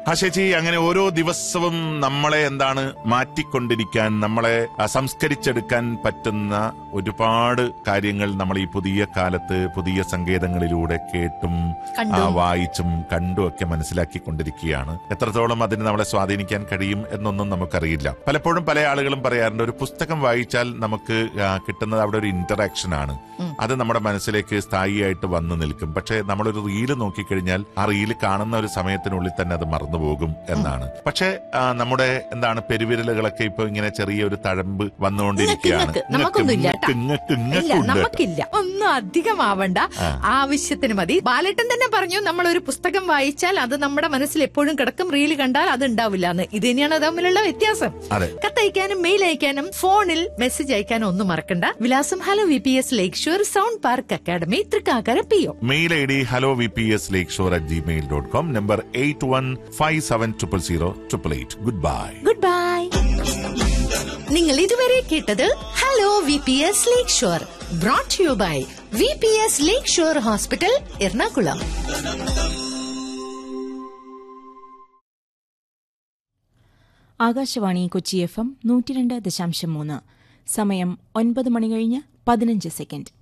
ആ ചേച്ചി അങ്ങനെ ഓരോ ദിവസവും നമ്മളെ എന്താണ് മാറ്റിക്കൊണ്ടിരിക്കാൻ നമ്മളെ ആ, സംസ്കരിച്ചെടുക്കാൻ പറ്റുന്ന ഒരുപാട് കാര്യങ്ങൾ നമ്മൾ ഈ പുതിയ കാലത്ത് പുതിയ സങ്കേതങ്ങളിലൂടെ കേട്ടും കണ്ടും. ആ, വായിച്ചും കണ്ടും ഒക്കെ മനസ്സിലാക്കിക്കൊണ്ടിരിക്കുകയാണ് എത്രത്തോളം അതിന് നമ്മളെ സ്വാധീനിക്കാൻ കഴിയും എന്നൊന്നും നമുക്കറിയില്ല പലപ്പോഴും പല ആളുകളും പറയാറുണ്ട് ഒരു പുസ്തകം വായിച്ചാൽ നമുക്ക് ആ, കിട്ടുന്നത് അവിടെ ഒരു ഇന്ററാക്ഷൻ ആണ് അത് നമ്മുടെ മനസ്സിലേക്ക് സ്ഥായിയായിട്ട് വന്നു നിൽക്കും പക്ഷെ നമ്മളൊരു റീല് നോക്കിക്കഴിഞ്ഞാൽ ആ റീല് കാണുന്ന ഒരു സമയത്തിനുള്ളിൽ തന്നെ അത് മറന്നുപോകും എന്നാണ് പക്ഷെ ആ, നമ്മുടെ എന്താണ് പെരുവിരലുകളൊക്കെ ഇപ്പൊ ഇങ്ങനെ ചെറിയൊരു തഴമ്പ് വന്നുകൊണ്ടിരിക്കുകയാണ് ഇങ്ങക്ക്, നമുക്കൊന്നും ഇല്ല കേട്ടാ. ഇങ്ങക്ക്, ഇല്ല ഇങ്ങക്ക് ഉണ്ട് കേട്ടോ. നമുക്കില്ല ഒന്നും അധികമാവണ്ട ആവശ്യത്തിന് മതി ബാലേട്ടൻ തന്നെ പറഞ്ഞു നമ്മൾ ഒരു പുസ്തകം വായിച്ചാൽ അത് നമ്മുടെ മനസ്സിൽ എപ്പോഴും കിടക്കും റീല് കണ്ടാൽ അത് ഉണ്ടാവില്ല എന്ന് ഇത് തന്നെയാണ് തമ്മിലുള്ള വ്യത്യാസം അതെ കത്തയക്കാനും മെയിൽ അയക്കാനും ഫോണിൽ മെസ്സേജ് അയക്കാനും ഒന്നും മറക്കണ്ട വിലാസം hello V P S lake shore sound park academy Thrikkakara P O mail I D hello V P S lake shore at Gmail dot com number eight one five seven triple zero triple eight good bye good bye നിങ്ങൾ ഇതുവരെ കേട്ടത് hello V P S lake shore brought you by V P S lake shore hospital Ernakulam Akashvani Kochi F M നൂറ്റിരണ്ട് ദശാംശം മൂന്ന് സമയം ഒൻപത് മണി കഴിഞ്ഞ് പതിനഞ്ച് സെക്കൻഡ്